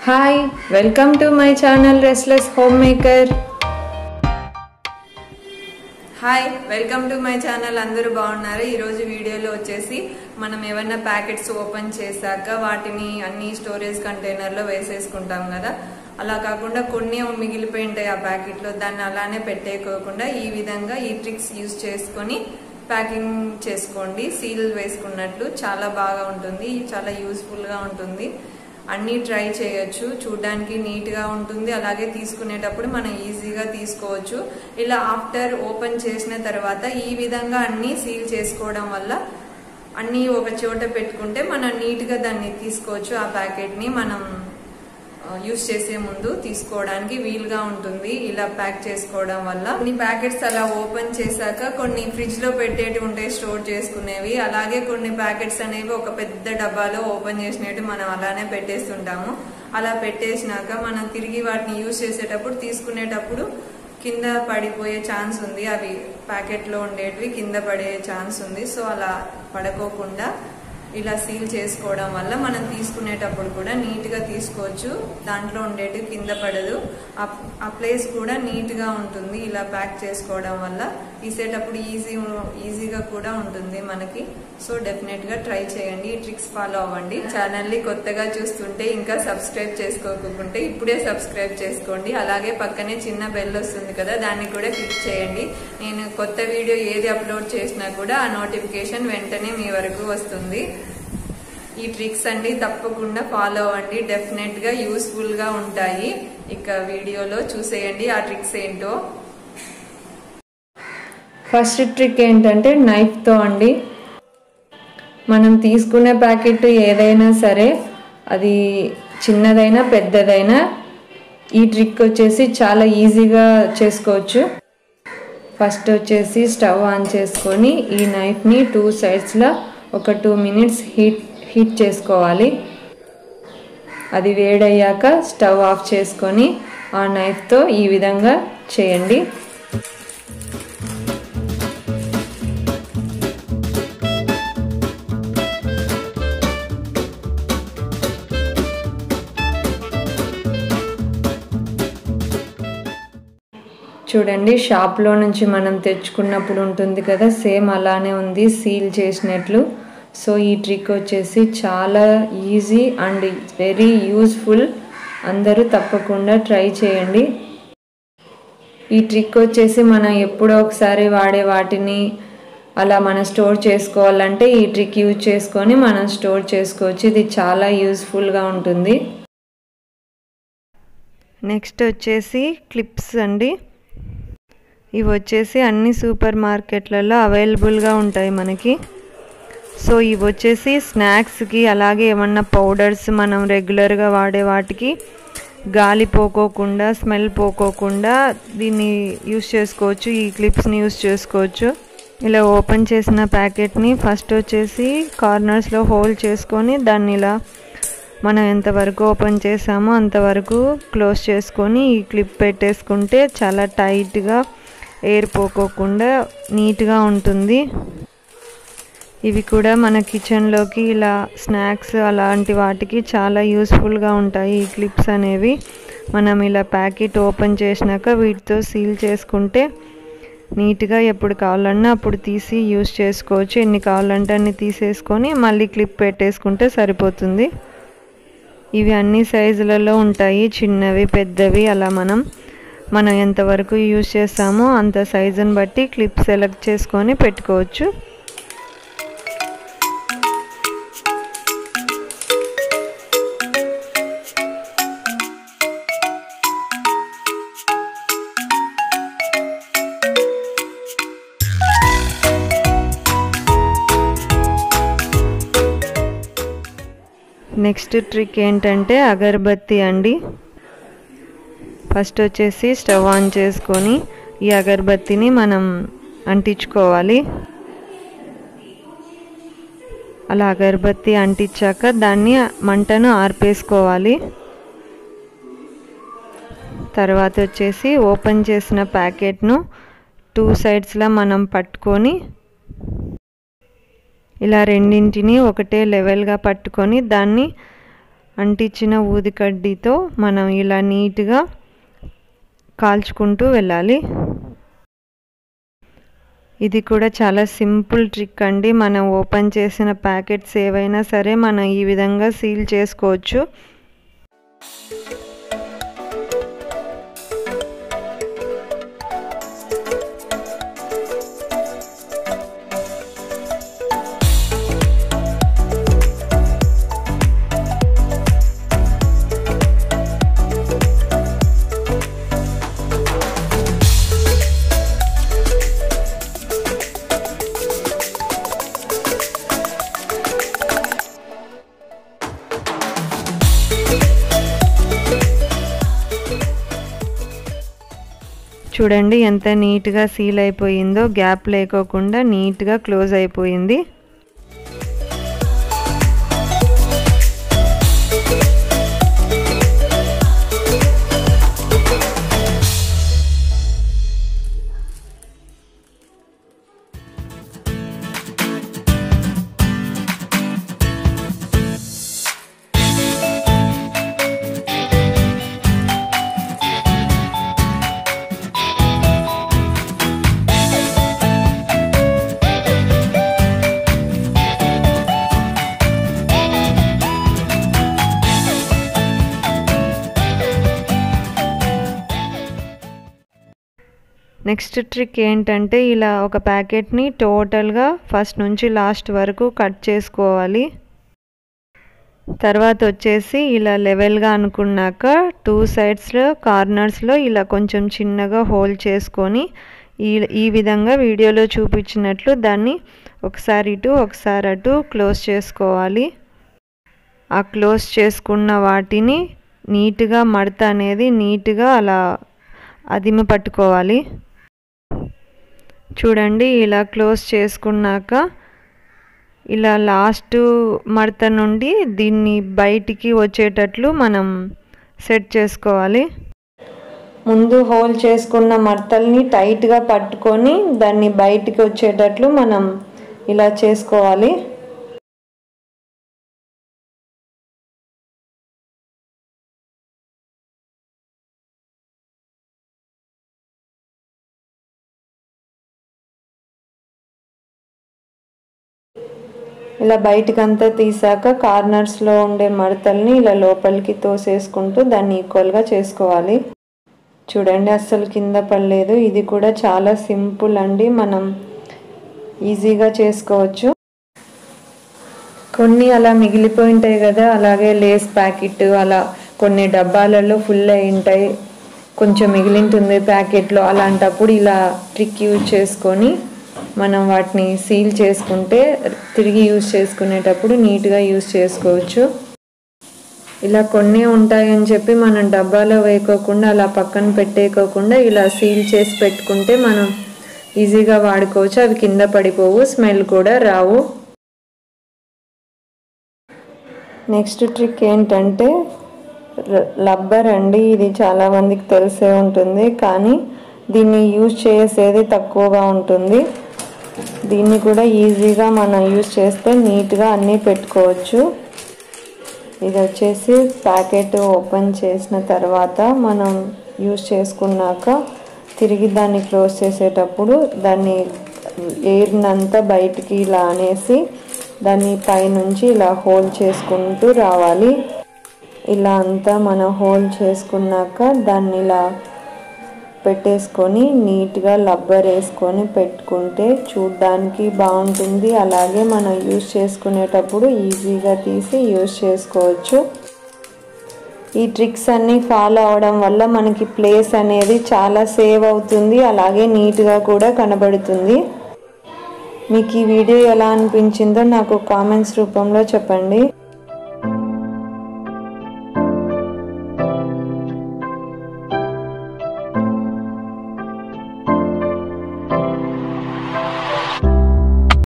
hi welcome to my channel restless homemaker hi welcome to my channel అందరూ బాగున్నారు ఈరోజు వీడియోలో వచ్చేసి మనం ఏమైనా ప్యాకెట్స్ ఓపెన్ చేశాక వాటిని అన్ని స్టోరేజ్ కంటైనర్లో వేసేసుకుంటాం కదా అలా కాకుండా కొన్ని మిగిలిపోయి ఉంటాయి ఆ ప్యాకెట్లో దాన్ని అలానే పెట్టేయకోకుండా ఈ విధంగా ఈ ట్రిక్స్ యూజ్ చేసుకొని ప్యాకింగ్ చేసుకోండి సీల్ వేసుకున్నట్లు చాలా బాగా ఉంటుంది చాలా యూస్ఫుల్గా ఉంటుంది అన్నీ ట్రై చేయొచ్చు చూడడానికి నీట్గా ఉంటుంది అలాగే తీసుకునేటప్పుడు మనం ఈజీగా తీసుకోవచ్చు ఇలా ఆఫ్టర్ ఓపెన్ చేసిన తర్వాత ఈ విధంగా అన్నీ సీల్ చేసుకోవడం వల్ల అన్నీ ఒక చోట పెట్టుకుంటే మనం నీట్గా దాన్ని తీసుకోవచ్చు ఆ ప్యాకెట్ని మనం యూస్ చేసే ముందు తీసుకోవడానికి వీలుగా ఉంటుంది ఇలా ప్యాక్ చేసుకోవడం వల్ల కొన్ని ప్యాకెట్స్ అలా ఓపెన్ చేశాక కొన్ని ఫ్రిడ్జ్ లో పెట్టేటి ఉంటాయి స్టోర్ చేసుకునేవి అలాగే కొన్ని ప్యాకెట్స్ అనేవి ఒక పెద్ద డబ్బాలో ఓపెన్ చేసినట్టు మనం అలానే పెట్టేస్తుంటాము అలా పెట్టేసినాక మనం తిరిగి వాటిని యూజ్ చేసేటప్పుడు తీసుకునేటప్పుడు కింద పడిపోయే ఛాన్స్ ఉంది అవి ప్యాకెట్లో ఉండేటివి కింద పడే ఛాన్స్ ఉంది సో అలా పడుకోకుండా ఇలా సీల్ చేసుకోవడం వల్ల మనం తీసుకునేటప్పుడు కూడా నీట్గా తీసుకోవచ్చు దాంట్లో ఉండేటి కింద పడదు ఆ ప్లేస్ కూడా నీట్గా ఉంటుంది ఇలా ప్యాక్ చేసుకోవడం వల్ల తీసేటప్పుడు ఈజీ ఈజీగా కూడా ఉంటుంది మనకి సో డెఫినెట్గా ట్రై చేయండి ఈ ట్రిక్స్ ఫాలో అవ్వండి ఛానల్ని కొత్తగా చూస్తుంటే ఇంకా సబ్స్క్రైబ్ చేసుకోకుంటే ఇప్పుడే సబ్స్క్రైబ్ చేసుకోండి అలాగే పక్కనే చిన్న బెల్ వస్తుంది కదా దాన్ని కూడా క్లిక్ చేయండి నేను కొత్త వీడియో ఏది అప్లోడ్ చేసినా కూడా ఆ నోటిఫికేషన్ వెంటనే మీ వరకు వస్తుంది ఈ ట్రిక్స్ అండి తప్పకుండా ఫాలో అవ్వండి డెఫినెట్ గా యూస్ఫుల్ గా ఉంటాయి ఇక వీడియోలో చూసేయండి ఆ ట్రిక్స్ ఏంటో ఫస్ట్ ట్రిక్ ఏంటంటే నైఫ్తో అండి మనం తీసుకునే ప్యాకెట్ ఏదైనా సరే అది చిన్నదైనా పెద్దదైనా ఈ ట్రిక్ వచ్చేసి చాలా ఈజీగా చేసుకోవచ్చు ఫస్ట్ వచ్చేసి స్టవ్ ఆన్ చేసుకొని ఈ నైఫ్ని టూ సైడ్స్లో ఒక టూ మినిట్స్ హీట్ హీట్ చేసుకోవాలి అది వేడయ్యాక స్టవ్ ఆఫ్ చేసుకొని ఆ నైఫ్తో ఈ విధంగా చేయండి చూడండి షాప్లో నుంచి మనం తెచ్చుకున్నప్పుడు ఉంటుంది కదా సేమ్ అలానే ఉంది సీల్ చేసినట్లు సో ఈ ట్రిక్ వచ్చేసి చాలా ఈజీ అండ్ వెరీ యూస్ఫుల్ అందరూ తప్పకుండా ట్రై చేయండి ఈ ట్రిక్ వచ్చేసి మనం ఎప్పుడో ఒకసారి వాడే వాటిని అలా మనం స్టోర్ చేసుకోవాలంటే ఈ ట్రిక్ యూజ్ చేసుకొని మనం స్టోర్ చేసుకోవచ్చు ఇది చాలా యూస్ఫుల్గా ఉంటుంది నెక్స్ట్ వచ్చేసి క్లిప్స్ అండి ఇవి వచ్చేసి అన్ని సూపర్ మార్కెట్లలో అవైలబుల్గా ఉంటాయి మనకి సో ఇవి వచ్చేసి స్నాక్స్కి అలాగే ఏమన్నా పౌడర్స్ మనం రెగ్యులర్గా వాడే వాటికి గాలి పోకోకుండా స్మెల్ పోకోకుండా దీన్ని యూస్ చేసుకోవచ్చు ఈ క్లిప్స్ని యూస్ చేసుకోవచ్చు ఇలా ఓపెన్ చేసిన ప్యాకెట్ని ఫస్ట్ వచ్చేసి కార్నర్స్లో హోల్ చేసుకొని దాన్ని ఇలా మనం ఎంతవరకు ఓపెన్ చేసామో అంతవరకు క్లోజ్ చేసుకొని ఈ క్లిప్ పెట్టేసుకుంటే చాలా టైట్గా ఎయిర్ పోకోకుండా నీట్గా ఉంటుంది ఇవి కూడా మన కిచెన్లోకి ఇలా స్నాక్స్ అలాంటి వాటికి చాలా యూస్ఫుల్గా ఉంటాయి ఈ క్లిప్స్ అనేవి మనం ఇలా ప్యాకెట్ ఓపెన్ చేసినాక వీటితో సీల్ చేసుకుంటే నీట్గా ఎప్పుడు కావాలన్నా అప్పుడు తీసి యూస్ చేసుకోవచ్చు ఎన్ని కావాలంటే అన్ని తీసేసుకొని మళ్ళీ క్లిప్ పెట్టేసుకుంటే సరిపోతుంది ఇవి అన్ని సైజులలో ఉంటాయి చిన్నవి పెద్దవి అలా మనం మనం ఎంతవరకు యూజ్ చేస్తామో అంత సైజుని బట్టి క్లిప్ సెలెక్ట్ చేసుకొని పెట్టుకోవచ్చు నెక్స్ట్ ట్రిక్ ఏంటంటే అగరబత్తి అండి ఫస్ట్ వచ్చేసి స్టవ్ ఆన్ చేసుకొని ఈ అగరబత్తిని మనం అంటించుకోవాలి అలా అగరబత్తి అంటించాక దాన్ని మంటను ఆర్పేసుకోవాలి తర్వాత వచ్చేసి ఓపెన్ చేసిన ప్యాకెట్ను టూ సైడ్స్లో మనం పట్టుకొని ఇలా రెండింటిని ఒకటే లెవెల్గా పట్టుకొని దాన్ని అంటించిన ఊదికడ్డీతో మనం ఇలా నీట్గా కాల్చుకుంటూ వెళ్ళాలి ఇది కూడా చాలా సింపుల్ ట్రిక్ అండి మనం ఓపెన్ చేసిన ప్యాకెట్స్ ఏవైనా సరే మనం ఈ విధంగా సీల్ చేసుకోవచ్చు చూడండి ఎంత నీట్గా సీల్ అయిపోయిందో గ్యాప్ లేకోకుండా నీట్గా క్లోజ్ అయిపోయింది నెక్స్ట్ ట్రిక్ ఏంటంటే ఇలా ఒక ప్యాకెట్ని టోటల్గా ఫస్ట్ నుంచి లాస్ట్ వరకు కట్ చేసుకోవాలి తర్వాత వచ్చేసి ఇలా లెవెల్గా అనుకున్నాక టూ సైడ్స్లో కార్నర్స్లో ఇలా కొంచెం చిన్నగా హోల్ చేసుకొని ఈ ఈ విధంగా వీడియోలో చూపించినట్లు దాన్ని ఒకసారి ఇటు ఒకసారి అటు క్లోజ్ చేసుకోవాలి ఆ క్లోజ్ చేసుకున్న వాటిని నీట్గా మడత అనేది నీట్గా అలా అదిమి పట్టుకోవాలి చూడండి ఇలా క్లోజ్ చేసుకున్నాక ఇలా లాస్ట్ మడత నుండి దీన్ని బయటికి వచ్చేటట్లు మనం సెట్ చేసుకోవాలి ముందు హోల్ చేసుకున్న మడతల్ని టైట్గా పట్టుకొని దాన్ని బయటికి వచ్చేటట్లు మనం ఇలా చేసుకోవాలి ఇలా బయటకంతా తీసాక కార్నర్స్లో ఉండే మడతల్ని ఇలా లోపలికి తోసేసుకుంటూ దాన్ని ఈక్వల్గా చేసుకోవాలి చూడండి అస్సలు కింద పడలేదు ఇది కూడా చాలా సింపుల్ అండి మనం ఈజీగా చేసుకోవచ్చు కొన్ని అలా మిగిలిపోయి ఉంటాయి కదా అలాగే లేస్ ప్యాకెట్ అలా కొన్ని డబ్బాలలో ఫుల్ అయి ఉంటాయి కొంచెం మిగిలింటుంది ప్యాకెట్లో అలాంటప్పుడు ఇలా ట్రిక్ యూజ్ చేసుకొని మనం వాటిని సీల్ చేసుకుంటే తిరిగి యూజ్ చేసుకునేటప్పుడు నీట్గా యూజ్ చేసుకోవచ్చు ఇలా కొన్ని ఉంటాయని చెప్పి మనం డబ్బాలో వేయకోకుండా అలా పక్కన పెట్టేయకోకుండా ఇలా సీల్ చేసి పెట్టుకుంటే మనం ఈజీగా వాడుకోవచ్చు అవి కింద పడిపోవు స్మెల్ కూడా రావు నెక్స్ట్ ట్రిక్ ఏంటంటే రబ్బర్ అండి ఇది చాలా మందికి తెలిసే ఉంటుంది కానీ దీన్ని యూజ్ చేసేది తక్కువగా ఉంటుంది దీన్ని కూడా ఈజీగా మనం యూజ్ చేస్తే నీట్గా అన్నీ పెట్టుకోవచ్చు ఇది వచ్చేసి ప్యాకెట్ ఓపెన్ చేసిన తర్వాత మనం యూజ్ చేసుకున్నాక తిరిగి దాన్ని క్లోజ్ చేసేటప్పుడు దాన్ని ఎయిర్నంతా బయటికి ఇలా అనేసి దాన్ని పైనుంచి ఇలా హోల్ చేసుకుంటూ రావాలి ఇలా అంతా మనం హోల్ చేసుకున్నాక దాన్ని ఇలా పెట్టేసుకొని నీట్గా లబ్బర్ వేసుకొని పెట్టుకుంటే చూడ్డానికి బాగుంటుంది అలాగే మనం యూజ్ చేసుకునేటప్పుడు ఈజీగా తీసి యూజ్ చేసుకోవచ్చు ఈ ట్రిక్స్ అన్నీ ఫాలో అవడం వల్ల మనకి ప్లేస్ అనేది చాలా సేవ్ అవుతుంది అలాగే నీట్గా కూడా కనబడుతుంది మీకు ఈ వీడియో ఎలా అనిపించిందో నాకు కామెంట్స్ రూపంలో చెప్పండి